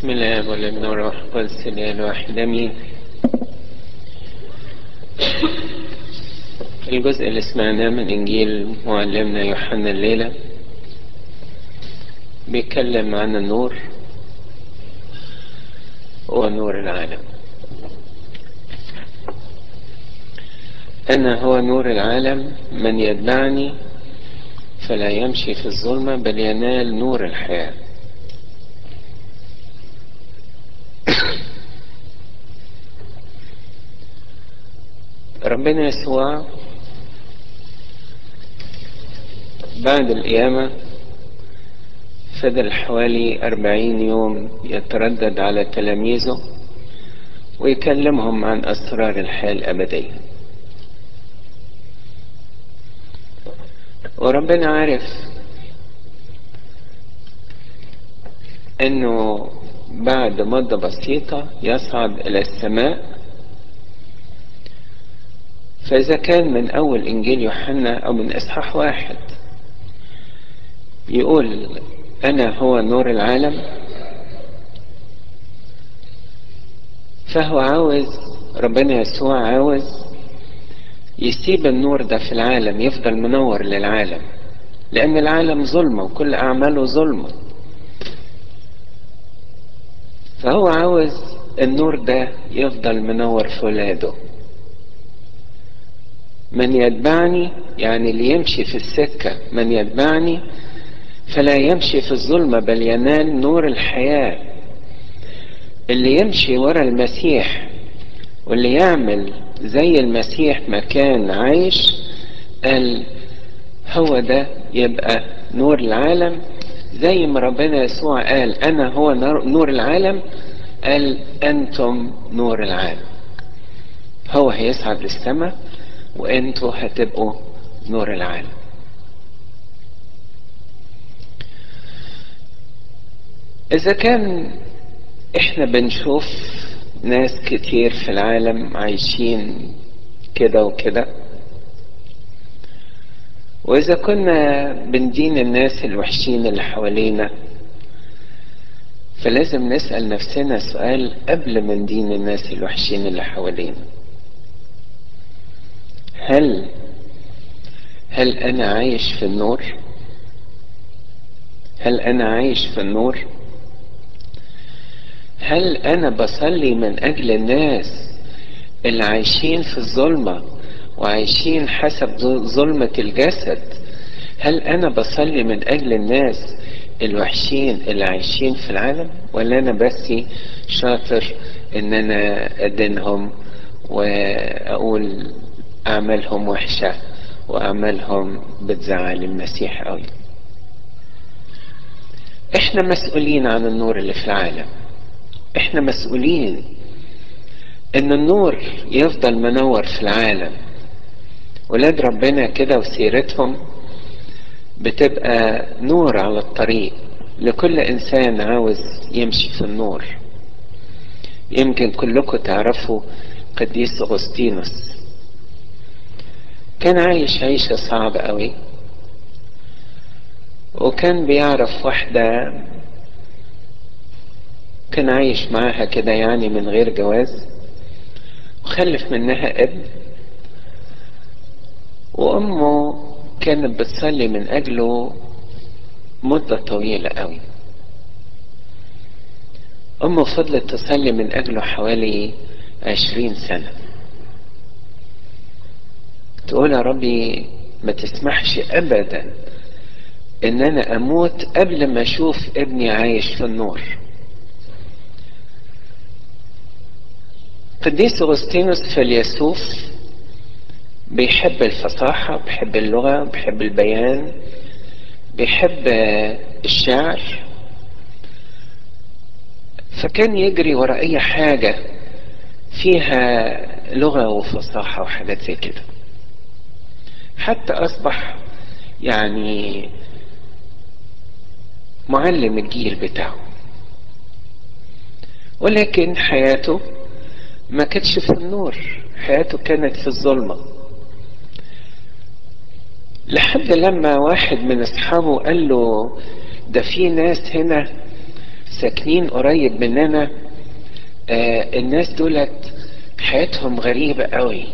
بسم الله والابن والروح القدس الاله الواحد امين الجزء اللي سمعناه من انجيل معلمنا يوحنا الليله بيتكلم عن النور ونور العالم انا هو نور العالم من يتبعني فلا يمشي في الظلمه بل ينال نور الحياه ربنا يسوع بعد القيامة فضل حوالي أربعين يوم يتردد على تلاميذه ويكلمهم عن أسرار الحياة الأبدية وربنا عارف انه بعد مدة بسيطة يصعد الى السماء فإذا كان من أول إنجيل يوحنا أو من إصحاح واحد يقول أنا هو نور العالم فهو عاوز ربنا يسوع عاوز يسيب النور ده في العالم يفضل منور للعالم لأن العالم ظلمة وكل أعماله ظلمة فهو عاوز النور ده يفضل منور في ولاده من يتبعني يعني اللي يمشي في السكة من يتبعني فلا يمشي في الظلمة بل ينال نور الحياة اللي يمشي ورا المسيح واللي يعمل زي المسيح ما كان عايش قال هو ده يبقى نور العالم زي ما ربنا يسوع قال انا هو نور العالم قال انتم نور العالم هو هيصعد للسماء وانتوا هتبقوا نور العالم اذا كان احنا بنشوف ناس كتير في العالم عايشين كده وكده واذا كنا بندين الناس الوحشين اللي حوالينا فلازم نسأل نفسنا سؤال قبل ما ندين الناس الوحشين اللي حوالينا هل هل انا عايش في النور هل انا عايش في النور هل انا بصلي من اجل الناس اللي عايشين في الظلمة وعايشين حسب ظلمة الجسد هل انا بصلي من اجل الناس الوحشين اللي عايشين في العالم ولا انا بس شاطر ان انا ادينهم واقول أعمالهم وحشة وأعمالهم بتزعل المسيح قوي إحنا مسؤولين عن النور اللي في العالم إحنا مسؤولين إن النور يفضل منور في العالم ولاد ربنا كده وسيرتهم بتبقى نور على الطريق لكل إنسان عاوز يمشي في النور يمكن كلكم تعرفوا قديس أغسطينوس كان عايش عيشة صعبة قوي وكان بيعرف واحدة كان عايش معاها كده يعني من غير جواز وخلف منها ابن وأمه كانت بتصلي من أجله مدة طويلة قوي أمه فضلت تصلي من أجله حوالي عشرين سنة تقول يا ربي ما تسمحش ابدا ان انا اموت قبل ما اشوف ابني عايش في النور قديس اغسطينوس فيلسوف بيحب الفصاحة بيحب اللغة بيحب البيان بيحب الشعر فكان يجري ورا اي حاجة فيها لغة وفصاحة وحاجات زي كده حتى أصبح يعني معلم الجيل بتاعه ولكن حياته ما كانتش في النور حياته كانت في الظلمة لحد لما واحد من أصحابه قال له ده في ناس هنا ساكنين قريب مننا آه الناس دولت حياتهم غريبة قوي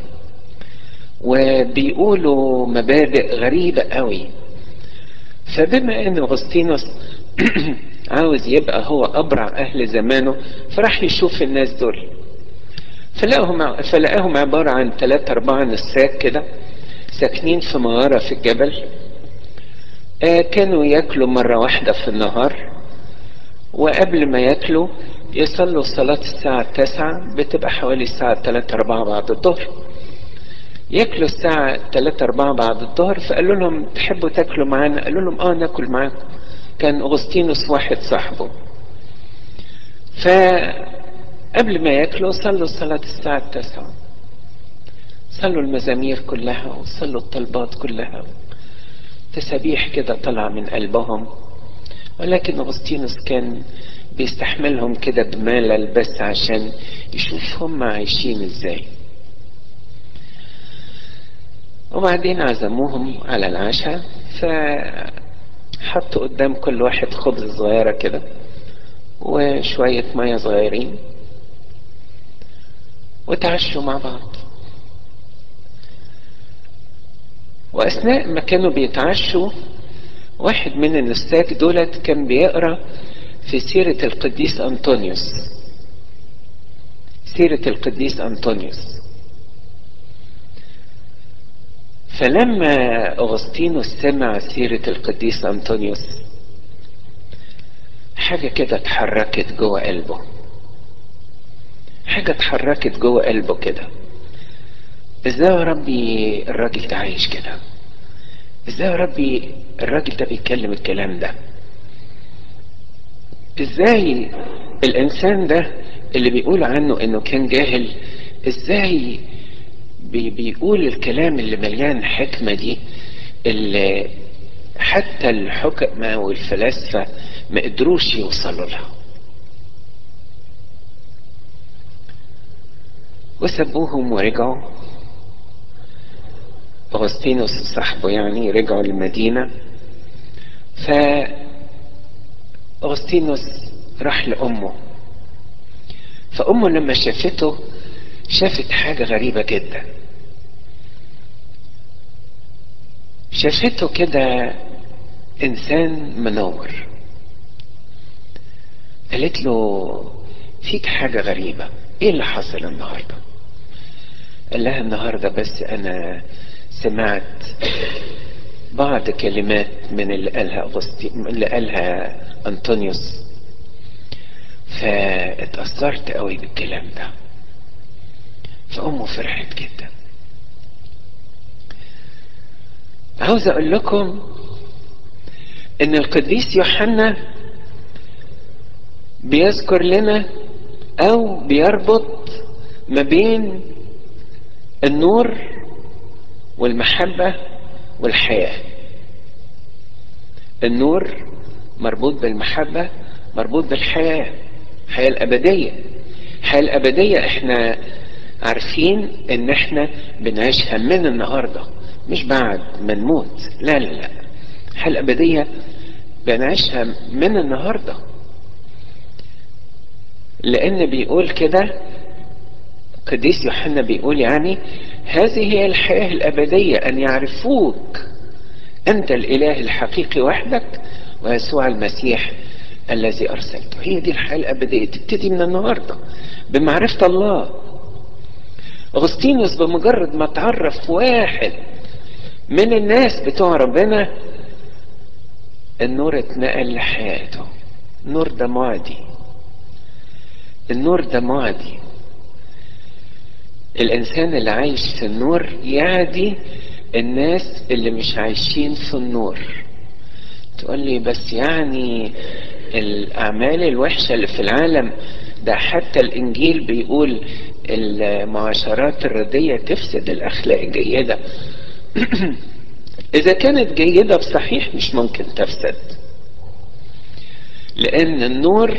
وبيقولوا مبادئ غريبة قوي فبما ان اغسطينوس عاوز يبقى هو ابرع اهل زمانه فراح يشوف الناس دول فلقاهم فلقاهم عبارة عن ثلاثة أربعة نساك كده ساكنين في مغارة في الجبل آه كانوا ياكلوا مرة واحدة في النهار وقبل ما ياكلوا يصلوا صلاة الساعة التاسعة بتبقى حوالي الساعة تلاتة أربعة بعد الظهر ياكلوا الساعة تلاتة أربعة بعد الظهر فقالوا لهم تحبوا تاكلوا معانا قالوا لهم اه ناكل معاكم كان أغسطينوس واحد صاحبه فقبل ما ياكلوا صلوا صلاة الساعة التاسعة صلوا المزامير كلها وصلوا الطلبات كلها تسابيح كده طلع من قلبهم ولكن أغسطينوس كان بيستحملهم كده بملل بس عشان يشوف هم عايشين ازاي وبعدين عزموهم على العشاء فحطوا قدام كل واحد خبز صغيرة كده وشوية مية صغيرين وتعشوا مع بعض وأثناء ما كانوا بيتعشوا واحد من النساك دولت كان بيقرأ في سيرة القديس أنطونيوس سيرة القديس أنطونيوس فلما أغسطينوس سمع سيرة القديس أنطونيوس حاجة كده اتحركت جوه قلبه حاجة اتحركت جوه قلبه كده ازاي يا ربي الراجل ده عايش كده ازاي يا ربي الراجل ده بيتكلم الكلام ده ازاي الانسان ده اللي بيقول عنه انه كان جاهل ازاي بي بيقول الكلام اللي مليان حكمة دي اللي حتى الحكماء والفلاسفة ما قدروش يوصلوا لها وسبوهم ورجعوا أغسطينوس صاحبه يعني رجعوا المدينة ف أغسطينوس راح لأمه فأمه لما شافته شافت حاجة غريبة جدا شافته كده إنسان منور قالت له فيك حاجة غريبة إيه اللي حصل النهاردة قال لها النهاردة بس أنا سمعت بعض كلمات من اللي قالها أغسطي اللي قالها أنطونيوس فاتأثرت قوي بالكلام ده فأمه فرحت جدا عاوز أقول لكم إن القديس يوحنا بيذكر لنا أو بيربط ما بين النور والمحبة والحياة النور مربوط بالمحبة مربوط بالحياة الحياة الأبدية الحياة الأبدية احنا عارفين ان احنا بنعيشها من النهاردة مش بعد ما نموت لا لا لا الحياة الأبدية بنعيشها من النهاردة لأن بيقول كده قديس يوحنا بيقول يعني هذه هي الحياة الأبدية أن يعرفوك أنت الإله الحقيقي وحدك ويسوع المسيح الذي أرسلته هي دي الحياة الأبدية تبتدي من النهاردة بمعرفة الله أغسطينوس بمجرد ما تعرف واحد من الناس بتوع ربنا النور اتنقل لحياته النور ده معدي النور ده معدي الإنسان اللي عايش في النور يعدي الناس اللي مش عايشين في النور تقول لي بس يعني الأعمال الوحشة اللي في العالم ده حتى الإنجيل بيقول المعاشرات الردية تفسد الأخلاق الجيدة إذا كانت جيدة بصحيح مش ممكن تفسد لأن النور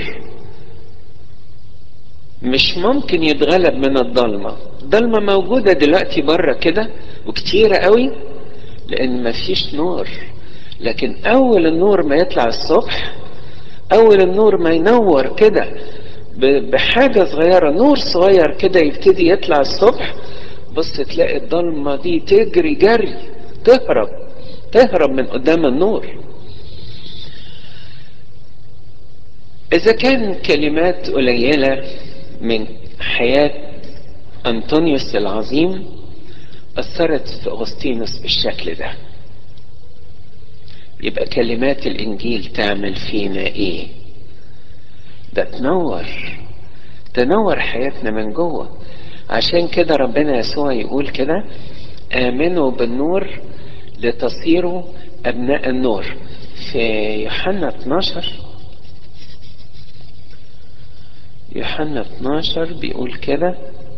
مش ممكن يتغلب من الضلمة الضلمة موجودة دلوقتي بره كده وكتيرة قوي لأن مفيش نور لكن أول النور ما يطلع الصبح اول النور ما ينور كده بحاجة صغيرة نور صغير كده يبتدي يطلع الصبح بص تلاقي الضلمة دي تجري جري تهرب تهرب من قدام النور إذا كان كلمات قليلة من حياة أنطونيوس العظيم أثرت في أغسطينوس بالشكل ده يبقى كلمات الإنجيل تعمل فينا إيه؟ ده تنور تنور حياتنا من جوه عشان كده ربنا يسوع يقول كده آمنوا بالنور لتصيروا أبناء النور في يوحنا 12 يوحنا 12 بيقول كده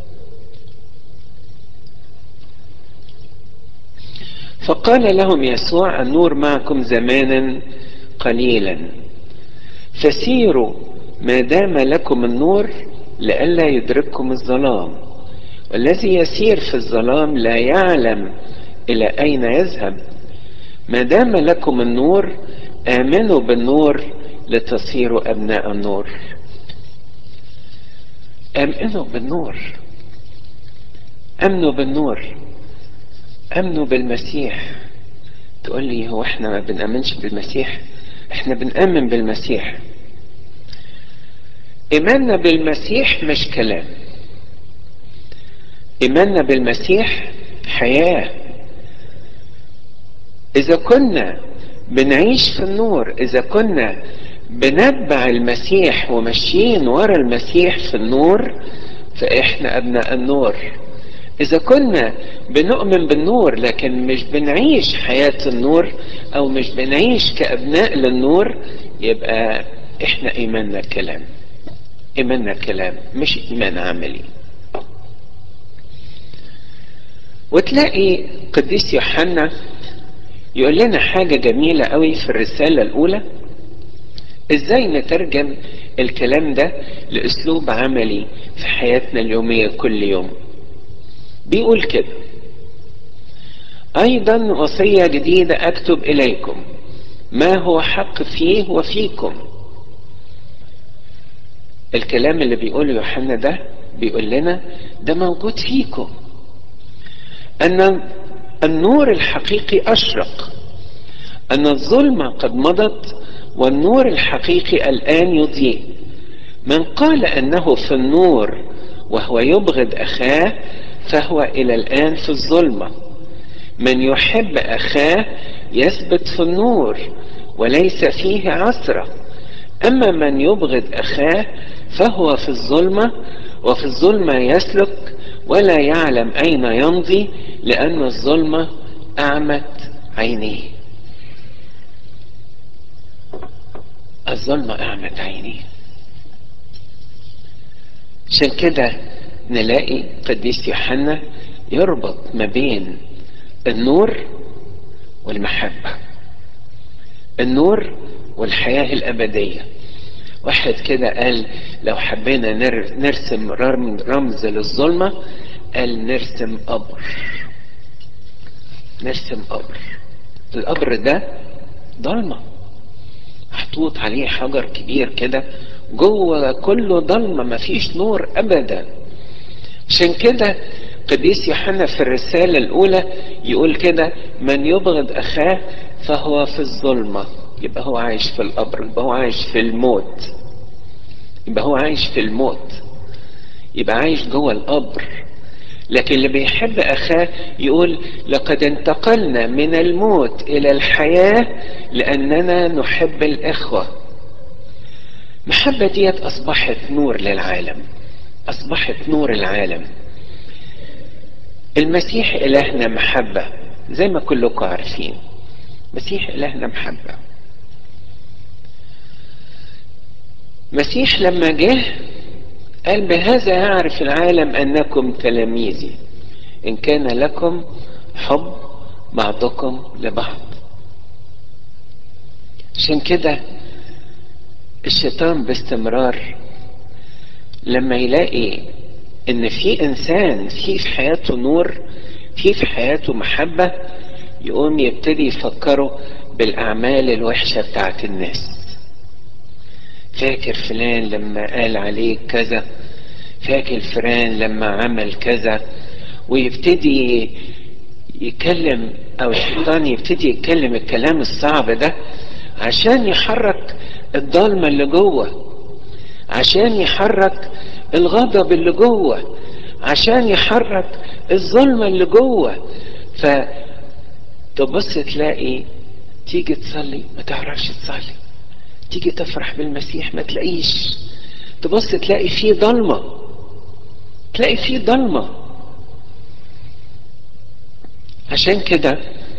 فقال لهم يسوع النور معكم زمانا قليلا فسيروا ما دام لكم النور لئلا يدرككم الظلام والذي يسير في الظلام لا يعلم الى اين يذهب ما دام لكم النور امنوا بالنور لتصيروا ابناء النور امنوا بالنور امنوا بالنور امنوا بالمسيح تقول لي هو احنا ما بنامنش بالمسيح احنا بنامن بالمسيح ايماننا بالمسيح مش كلام ايماننا بالمسيح حياه اذا كنا بنعيش في النور اذا كنا بنتبع المسيح وماشيين ورا المسيح في النور فاحنا ابناء النور اذا كنا بنؤمن بالنور لكن مش بنعيش حياة النور او مش بنعيش كابناء للنور يبقى احنا ايماننا كلام ايماننا كلام مش ايمان عملي وتلاقي قديس يوحنا يقول لنا حاجة جميلة قوي في الرسالة الأولى ازاي نترجم الكلام ده لأسلوب عملي في حياتنا اليومية كل يوم بيقول كده أيضا وصية جديدة أكتب إليكم ما هو حق فيه وفيكم الكلام اللي بيقوله يوحنا ده بيقول لنا ده موجود فيكم أن النور الحقيقي أشرق أن الظلمة قد مضت والنور الحقيقي الآن يضيء من قال أنه في النور وهو يبغض أخاه فهو إلى الآن في الظلمة من يحب أخاه يثبت في النور وليس فيه عثرة أما من يبغض أخاه فهو في الظلمة وفي الظلمة يسلك ولا يعلم أين يمضي لأن الظلمة أعمت عينيه الظلمة أعمت عينيه عشان كده نلاقي قديس يوحنا يربط ما بين النور والمحبة النور والحياة الأبدية واحد كده قال لو حبينا نرسم رمز للظلمة قال نرسم قبر نرسم قبر القبر ده ضلمة محطوط عليه حجر كبير كده جوه كله ضلمة مفيش نور أبدا عشان كده قديس يوحنا في الرسالة الأولى يقول كده من يبغض أخاه فهو في الظلمة يبقى هو عايش في القبر يبقى هو عايش في الموت يبقى هو عايش في الموت يبقى عايش جوه القبر لكن اللي بيحب أخاه يقول لقد انتقلنا من الموت إلى الحياة لأننا نحب الإخوة محبة ديت أصبحت نور للعالم أصبحت نور العالم المسيح إلهنا محبة زي ما كلكم عارفين مسيح إلهنا محبة مسيح لما جه قال بهذا يعرف العالم أنكم تلاميذي إن كان لكم حب بعضكم لبعض عشان كده الشيطان باستمرار لما يلاقي ان في انسان في في حياته نور في في حياته محبة يقوم يبتدي يفكره بالاعمال الوحشة بتاعت الناس فاكر فلان لما قال عليك كذا فاكر فلان لما عمل كذا ويبتدي يتكلم او الشيطان يبتدي يتكلم الكلام الصعب ده عشان يحرك الضلمه اللي جوه عشان يحرك الغضب اللي جوه عشان يحرك الظلمه اللي جوه ف تبص تلاقي تيجي تصلي ما تعرفش تصلي تيجي تفرح بالمسيح ما تلاقيش تبص تلاقي فيه ضلمه تلاقي فيه ضلمه عشان كده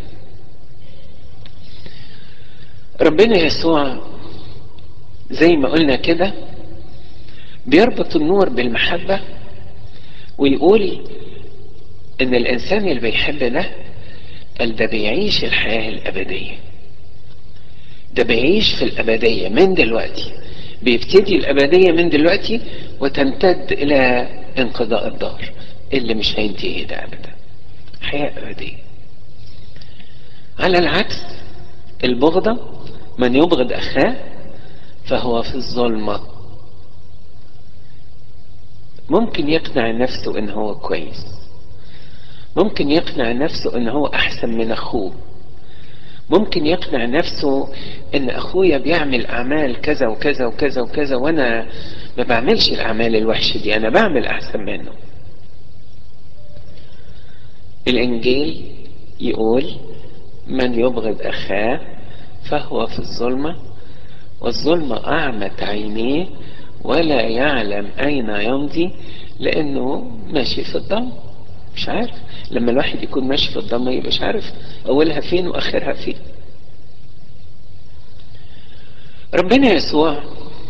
ربنا يسوع زي ما قلنا كده بيربط النور بالمحبة ويقول ان الانسان اللي بيحب ده قال ده بيعيش الحياة الابدية ده بيعيش في الابدية من دلوقتي بيبتدي الابدية من دلوقتي وتمتد الى انقضاء الدار اللي مش هينتهي ده ابدا حياة ابدية على العكس البغضة من يبغض اخاه فهو في الظلمة ممكن يقنع نفسه ان هو كويس ممكن يقنع نفسه ان هو احسن من اخوه ممكن يقنع نفسه ان اخويا بيعمل اعمال كذا وكذا وكذا وكذا وانا ما بعملش الاعمال الوحشه دي انا بعمل احسن منه الانجيل يقول من يبغض اخاه فهو في الظلمه والظلمه اعمت عينيه ولا يعلم اين يمضي لانه ماشي في الضلمه مش عارف لما الواحد يكون ماشي في الضلمه يبقاش عارف اولها فين واخرها فين ربنا يسوع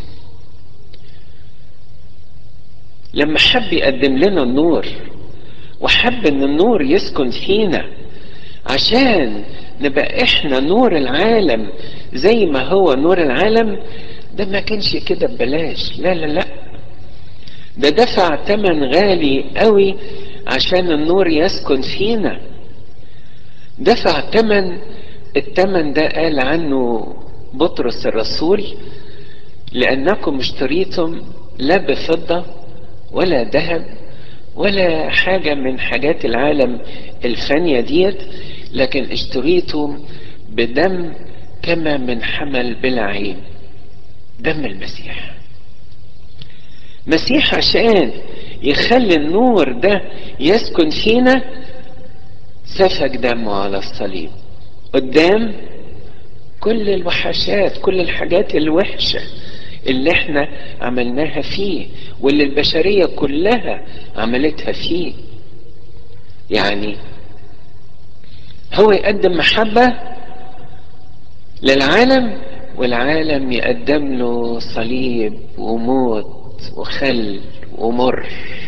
لما حب يقدم لنا النور وحب ان النور يسكن فينا عشان نبقى احنا نور العالم زي ما هو نور العالم ده ما كانش كده ببلاش لا لا لا ده دفع تمن غالي قوي عشان النور يسكن فينا دفع تمن التمن ده قال عنه بطرس الرسول لأنكم اشتريتم لا بفضة ولا ذهب ولا حاجة من حاجات العالم الفانية ديت لكن اشتريتم بدم كما من حمل بلا عيب دم المسيح مسيح عشان يخلي النور ده يسكن فينا سفك دمه على الصليب قدام كل الوحشات كل الحاجات الوحشة اللي احنا عملناها فيه واللي البشرية كلها عملتها فيه يعني هو يقدم محبة للعالم والعالم يقدم له صليب وموت وخل ومر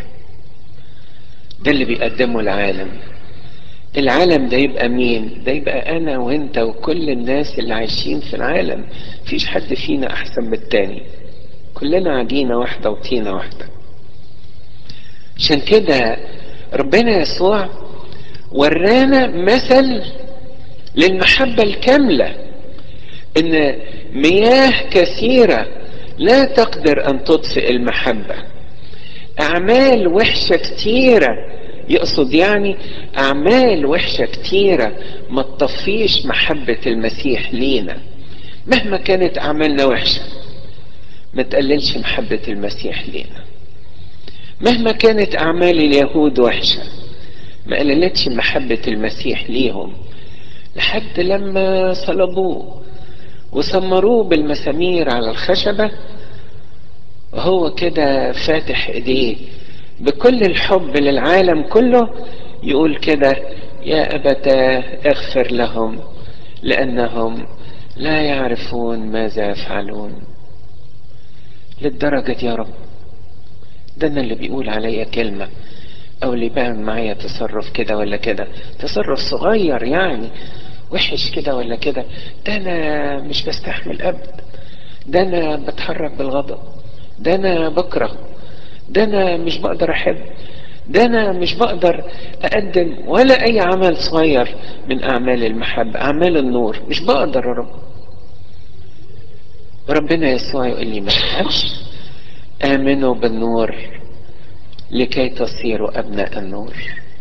ده اللي بيقدمه العالم العالم ده يبقى مين ده يبقى انا وانت وكل الناس اللي عايشين في العالم مفيش حد فينا احسن من التاني كلنا عجينة واحدة وطينة واحدة عشان كده ربنا يسوع ورانا مثل للمحبة الكاملة ان مياه كثيرة لا تقدر ان تطفئ المحبة اعمال وحشة كتيرة يقصد يعني اعمال وحشة كتيرة ما تطفيش محبة المسيح لينا مهما كانت اعمالنا وحشة ما تقللش محبة المسيح لينا مهما كانت اعمال اليهود وحشة ما قللتش محبة المسيح ليهم لحد لما صلبوه وسمروه بالمسامير على الخشبة وهو كده فاتح ايديه بكل الحب للعالم كله يقول كده يا أبتاه اغفر لهم لأنهم لا يعرفون ماذا يفعلون للدرجة يا رب ده أنا اللي بيقول عليا كلمة أو اللي بيعمل معايا تصرف كده ولا كده تصرف صغير يعني وحش كده ولا كده ده أنا مش بستحمل أبدا ده أنا بتحرك بالغضب ده أنا بكره ده انا مش بقدر احب ده انا مش بقدر اقدم ولا اي عمل صغير من اعمال المحبة اعمال النور مش بقدر يا رب وربنا يسوع يقول لي ما تخافش آمنوا بالنور لكي تصيروا أبناء النور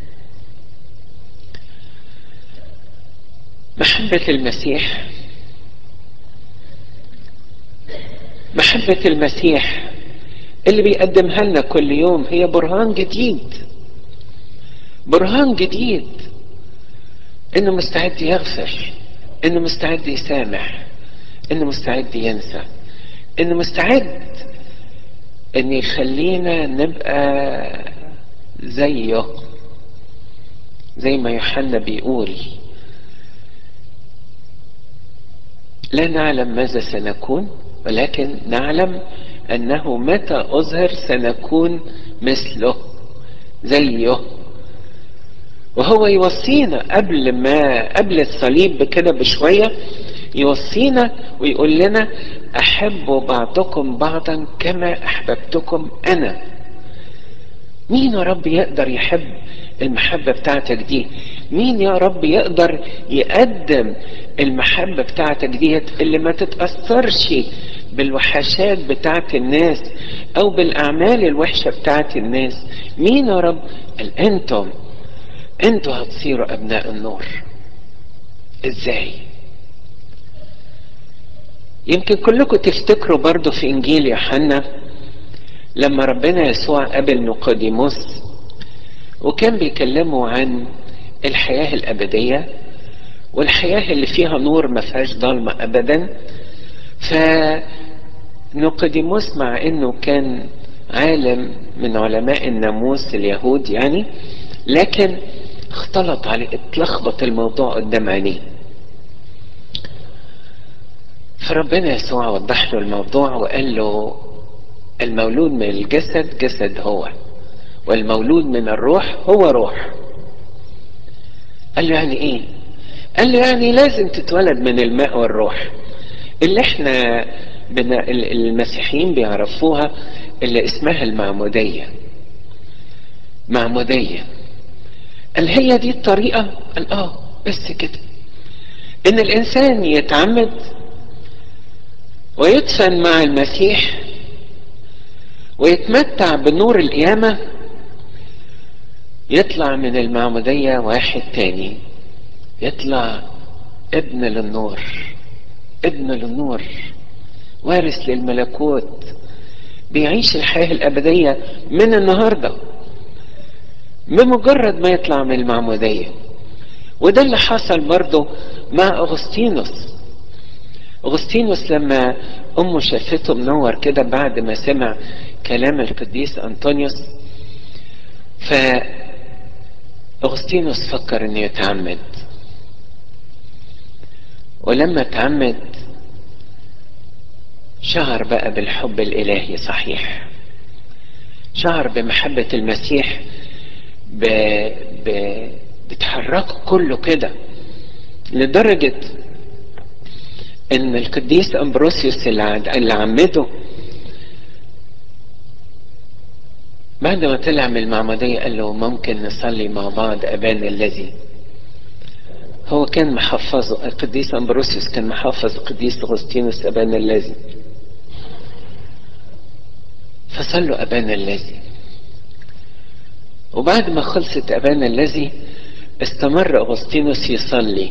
محبة المسيح محبة المسيح اللي بيقدمها لنا كل يوم هي برهان جديد برهان جديد انه مستعد يغفر انه مستعد يسامح انه مستعد ينسى انه مستعد ان يخلينا نبقى زيه زي ما يوحنا بيقول لا نعلم ماذا سنكون ولكن نعلم انه متى اظهر سنكون مثله زيه وهو يوصينا قبل ما قبل الصليب بكده بشويه يوصينا ويقول لنا احبوا بعضكم بعضا كما احببتكم انا مين يا رب يقدر يحب المحبه بتاعتك دي مين يا رب يقدر يقدم المحبه بتاعتك ديت اللي ما تتاثرش بالوحشات بتاعت الناس او بالاعمال الوحشه بتاعت الناس مين يا رب قال انتم انتوا هتصيروا ابناء النور ازاي يمكن كلكم تفتكروا برضو في انجيل يوحنا لما ربنا يسوع قابل نيقوديموس وكان بيكلمه عن الحياة الأبدية والحياة اللي فيها نور ما فيهاش ضلمة أبدا فنيقوديموس مع إنه كان عالم من علماء الناموس اليهود يعني لكن اختلط عليه اتلخبط الموضوع قدام عينيه فربنا يسوع وضح له الموضوع وقال له المولود من الجسد جسد هو والمولود من الروح هو روح قال له يعني ايه قال له يعني لازم تتولد من الماء والروح اللي احنا بنا المسيحيين بيعرفوها اللي اسمها المعمودية معمودية قال هي دي الطريقة قال اه بس كده ان الانسان يتعمد ويدفن مع المسيح ويتمتع بنور القيامة يطلع من المعمودية واحد تاني يطلع ابن للنور ابن للنور وارث للملكوت بيعيش الحياة الأبدية من النهاردة بمجرد ما يطلع من المعمودية وده اللي حصل برضه مع أغسطينوس أغسطينوس لما أمه شافته منور كده بعد ما سمع كلام القديس أنطونيوس ف أغسطينوس فكر إنه يتعمد ولما تعمد شعر بقى بالحب الإلهي صحيح شعر بمحبة المسيح ب... ب... بتحركه كله كده لدرجة ان القديس امبروسيوس اللي عمده بعد ما طلع من المعمودية قال له ممكن نصلي مع بعض أبانا الذي هو كان محفظه القديس أمبروسيوس كان محفظ القديس أغسطينوس أبانا الذي فصلوا أبانا الذي وبعد ما خلصت أبانا الذي استمر أغسطينوس يصلي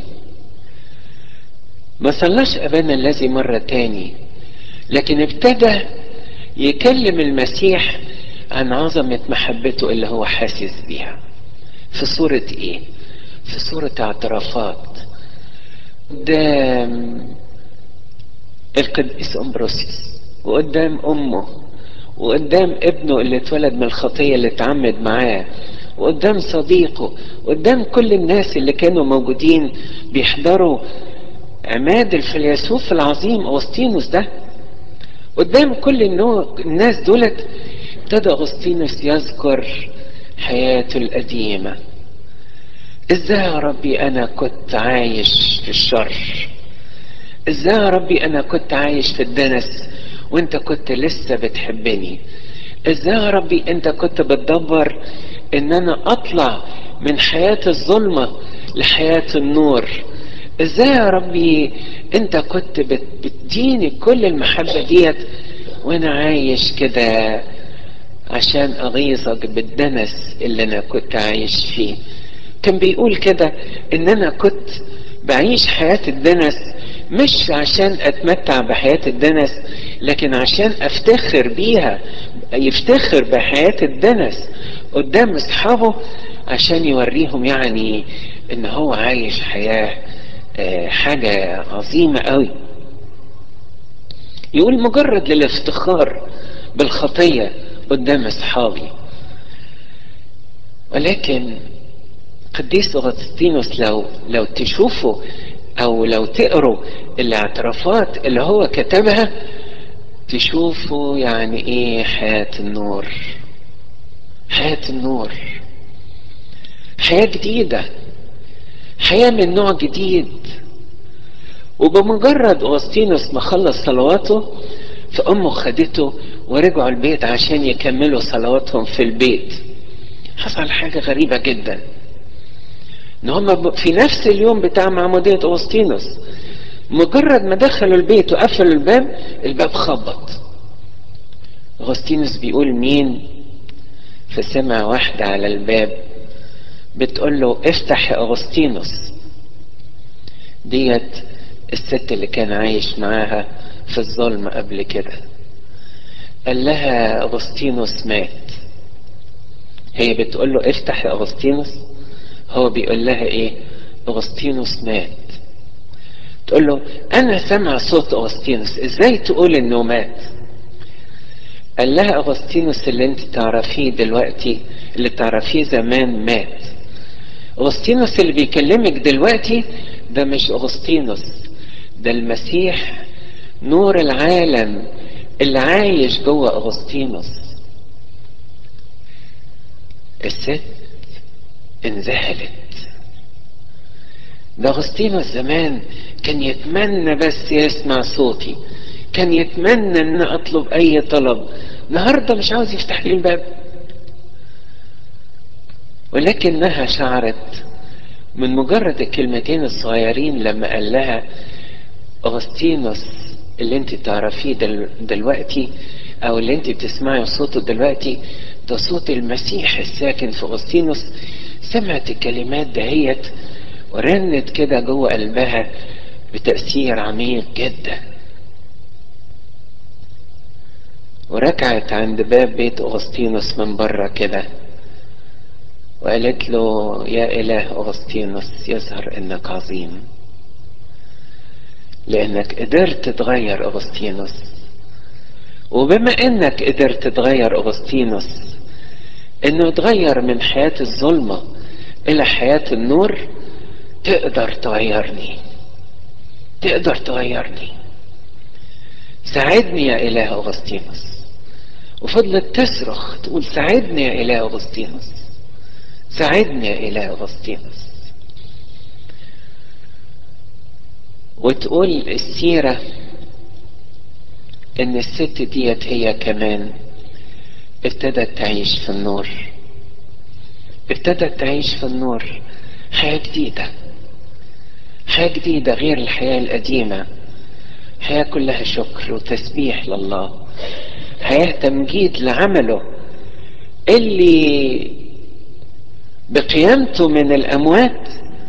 ما صلاش أبانا الذي مرة تاني لكن ابتدى يكلم المسيح عن عظمة محبته اللي هو حاسس بيها في صورة ايه في صورة اعترافات قدام القديس امبروسيوس وقدام امه وقدام ابنه اللي اتولد من الخطية اللي اتعمد معاه وقدام صديقه وقدام كل الناس اللي كانوا موجودين بيحضروا عماد الفيلسوف العظيم أوسطينوس ده قدام كل الناس دولت ابتدى أغسطينوس يذكر حياته القديمة ازاي يا ربي انا كنت عايش في الشر ازاي يا ربي انا كنت عايش في الدنس وانت كنت لسه بتحبني ازاي يا ربي انت كنت بتدبر ان انا اطلع من حياة الظلمة لحياة النور ازاي يا ربي انت كنت بتديني كل المحبة ديت وانا عايش كده عشان اغيظك بالدنس اللي انا كنت عايش فيه كان بيقول كده ان انا كنت بعيش حياة الدنس مش عشان اتمتع بحياة الدنس لكن عشان افتخر بيها يفتخر بحياة الدنس قدام اصحابه عشان يوريهم يعني ان هو عايش حياة حاجة عظيمة قوي يقول مجرد للافتخار بالخطية قدام اصحابي ولكن قديس اغسطينوس لو لو تشوفوا او لو تقروا الاعترافات اللي هو كتبها تشوفوا يعني ايه حياة النور حياة النور حياة جديدة حياة من نوع جديد وبمجرد اغسطينوس ما خلص صلواته فامه خدته ورجعوا البيت عشان يكملوا صلواتهم في البيت حصل حاجة غريبة جدا ان هم في نفس اليوم بتاع معمودية اغسطينوس مجرد ما دخلوا البيت وقفلوا الباب الباب خبط اغسطينوس بيقول مين فسمع واحدة على الباب بتقول له افتح يا اغسطينوس ديت الست اللي كان عايش معاها في الظلم قبل كده قال لها اغسطينوس مات هي بتقول له افتح يا اغسطينوس هو بيقول لها ايه اغسطينوس مات تقول له انا سامع صوت اغسطينوس ازاي تقول انه مات قال لها اغسطينوس اللي انت تعرفيه دلوقتي اللي تعرفيه زمان مات اغسطينوس اللي بيكلمك دلوقتي ده مش اغسطينوس ده المسيح نور العالم اللي عايش جوه اغسطينوس الست انذهلت ده اغسطينوس زمان كان يتمنى بس يسمع صوتي كان يتمنى ان اطلب اي طلب النهارده مش عاوز يفتح لي الباب ولكنها شعرت من مجرد الكلمتين الصغيرين لما قال لها اغسطينوس اللي انت تعرفيه دل دلوقتي او اللي انت بتسمعي صوته دلوقتي ده صوت المسيح الساكن في اغسطينوس سمعت الكلمات دهيت ورنت كده جوه قلبها بتأثير عميق جدا وركعت عند باب بيت أغسطينوس من بره كده وقالت له يا إله أغسطينوس يظهر إنك عظيم لأنك قدرت تغير أغسطينوس وبما إنك قدرت تغير أغسطينوس إنه يتغير من حياة الظلمة إلى حياة النور تقدر تغيرني تقدر تغيرني ساعدني يا إله أغسطينوس وفضلت تصرخ تقول ساعدني يا إله أغسطينوس ساعدني يا إله أغسطينوس وتقول السيرة إن الست ديت هي كمان ابتدت تعيش في النور ابتدت تعيش في النور حياة جديدة حياة جديدة غير الحياة القديمة حياة كلها شكر وتسبيح لله حياة تمجيد لعمله اللي بقيامته من الأموات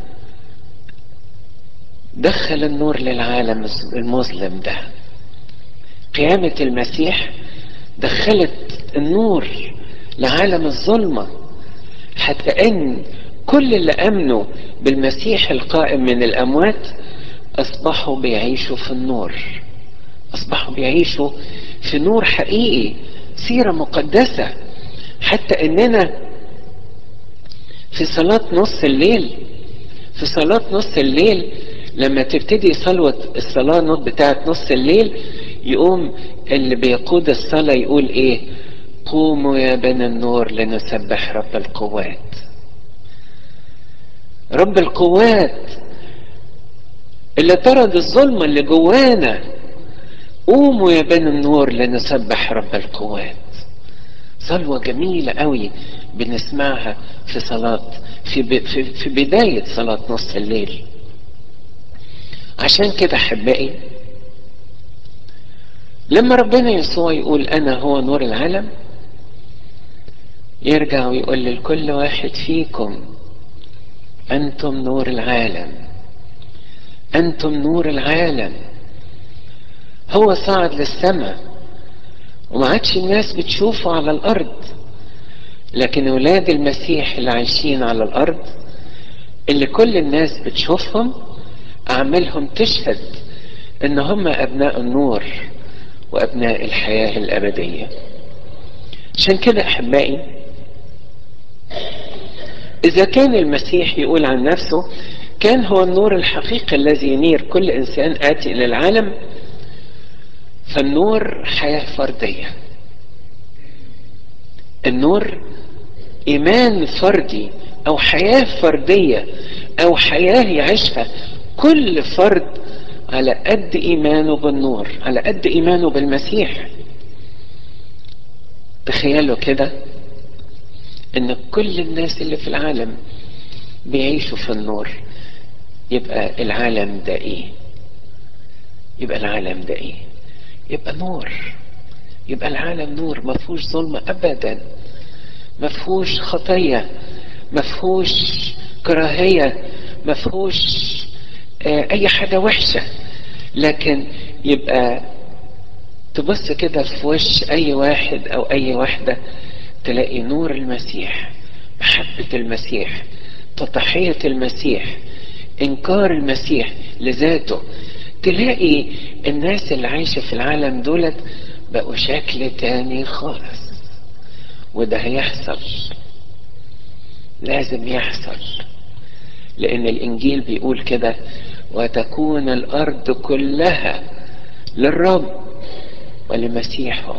دخل النور للعالم المظلم ده قيامة المسيح دخلت النور لعالم الظلمة حتى ان كل اللي امنوا بالمسيح القائم من الاموات اصبحوا بيعيشوا في النور اصبحوا بيعيشوا في نور حقيقي سيرة مقدسة حتى اننا في صلاة نص الليل في صلاة نص الليل لما تبتدي صلوة الصلاة بتاعت نص الليل يقوم اللي بيقود الصلاة يقول ايه قوموا يا بني النور لنسبح رب القوات رب القوات اللي طرد الظلمة اللي جوانا قوموا يا بني النور لنسبح رب القوات صلوة جميلة قوي بنسمعها في صلاة في, ب... في, في بداية صلاة نص الليل عشان كده احبائي لما ربنا يسوع يقول انا هو نور العالم يرجع ويقول لكل واحد فيكم انتم نور العالم انتم نور العالم هو صعد للسماء وما عادش الناس بتشوفه على الارض لكن اولاد المسيح اللي عايشين على الارض اللي كل الناس بتشوفهم اعمالهم تشهد ان هم ابناء النور وابناء الحياه الابديه عشان كده احبائي اذا كان المسيح يقول عن نفسه كان هو النور الحقيقي الذي ينير كل انسان اتي الى العالم فالنور حياه فرديه النور ايمان فردي او حياه فرديه او حياه يعيشها كل فرد على قد ايمانه بالنور على قد ايمانه بالمسيح تخيلوا كده ان كل الناس اللي في العالم بيعيشوا في النور يبقى العالم ده ايه يبقى العالم ده ايه يبقى نور يبقى العالم نور ما فيهوش ظلم ابدا ما فيهوش خطيه ما فيهوش كراهيه ما فيهوش آه اي حاجه وحشه لكن يبقى تبص كده في وش اي واحد او اي واحده تلاقي نور المسيح محبه المسيح تضحيه المسيح انكار المسيح لذاته تلاقي الناس اللي عايشه في العالم دولت بقوا شكل تاني خالص وده هيحصل لازم يحصل لان الانجيل بيقول كده وتكون الارض كلها للرب ولمسيحه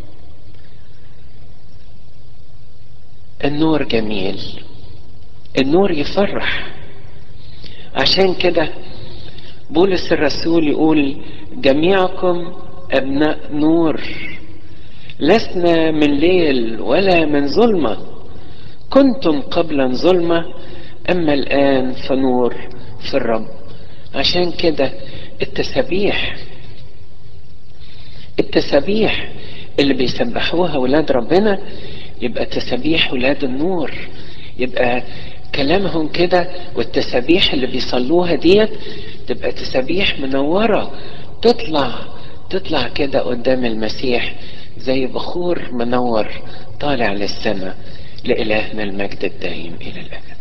النور جميل النور يفرح عشان كده بولس الرسول يقول جميعكم ابناء نور لسنا من ليل ولا من ظلمه كنتم قبلا ظلمه اما الان فنور في الرب عشان كده التسابيح التسابيح اللي بيسبحوها ولاد ربنا يبقى تسابيح ولاد النور يبقى كلامهم كده والتسابيح اللي بيصلوها ديت تبقى تسابيح منورة تطلع تطلع كده قدام المسيح زي بخور منور طالع للسماء لإلهنا المجد الدائم إلى الأبد